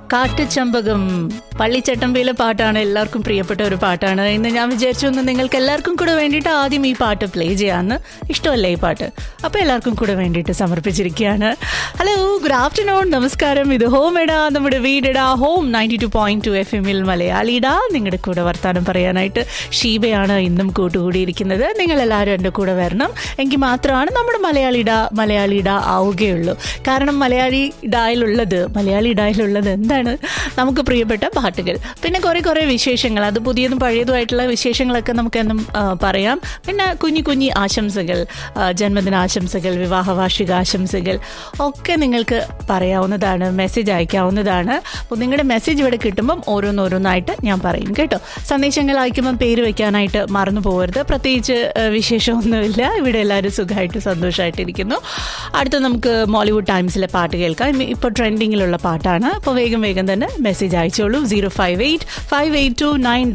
കാട്ടുചമ്പകം പള്ളിച്ചട്ടമ്പിയിലെ പാട്ടാണ് എല്ലാവർക്കും പ്രിയപ്പെട്ട ഒരു പാട്ടാണ് ഇന്ന് ഞാൻ വിചാരിച്ചു ഒന്ന് നിങ്ങൾക്ക് എല്ലാവർക്കും കൂടെ വേണ്ടിയിട്ട് ആദ്യം ഈ പാട്ട് പ്ലേ ചെയ്യാമെന്ന് ഇഷ്ടമല്ലേ ഈ പാട്ട് അപ്പോൾ എല്ലാവർക്കും കൂടെ വേണ്ടിയിട്ട് സമർപ്പിച്ചിരിക്കുകയാണ് ഹലോ ഗുഡ് ആഫ്റ്റർനൂൺ നമസ്കാരം ഇത് ഹോം എടാ നമ്മുടെ വീടെടാ home ninety two point two F എമ്മിൽ മലയാളിടാ നിങ്ങളുടെ കൂടെ വർത്താനം പറയാനായിട്ട് ഷീബയാണ് ഇന്നും കൂട്ടുകൂടിയിരിക്കുന്നത് നിങ്ങൾ എല്ലാവരും എൻ്റെ കൂടെ വരണം എങ്കിൽ മാത്രമാണ് നമ്മുടെ മലയാളിട മലയാളിട ആവുകയുള്ളൂ കാരണം മലയാളി ഡായിലുള്ളത് മലയാളി ഡായിലുള്ളത് എന്താണ് നമുക്ക് പ്രിയപ്പെട്ട പാട്ടുകൾ പിന്നെ കുറേ കുറേ വിശേഷങ്ങൾ അത് പുതിയതും പഴയതുമായിട്ടുള്ള വിശേഷങ്ങളൊക്കെ നമുക്ക് എന്നും ആ, പറയാം പിന്നെ കുഞ്ഞു കുഞ്ഞി ആശംസകൾ ആ, ജന്മദിനാശംസകൾ വിവാഹ വാർഷിക ആശംസകൾ ഒക്കെ നിങ്ങൾക്ക് പറയാവുന്നതാണ് മെസ്സേജ് അയക്കാവുന്നതാണ് അപ്പോൾ നിങ്ങളുടെ മെസ്സേജ് ഇവിടെ കിട്ടുമ്പം ഓരോന്നോരോന്നായിട്ട് ഞാൻ പറയും കേട്ടോ സന്ദേശങ്ങൾ അയക്കുമ്പം പേര് വെക്കാനായിട്ട് മറന്നു പോകരുത് പ്രത്യേകിച്ച് ആ, വിശേഷമൊന്നുമില്ല ഇവിടെ എല്ലാവരും സുഖമായിട്ട് സന്തോഷമായിട്ടിരിക്കുന്നു അടുത്ത നമുക്ക് മോളിവുഡ് ടൈംസിലെ പാട്ട് കേൾക്കാം ഇപ്പോൾ ട്രെൻഡിങ്ങിലുള്ള പാട്ടാണ് അപ്പോൾ വേഗം വേഗം തന്നെ മെസ്സേജ് അയച്ചോളൂ zero five eight five eight two nine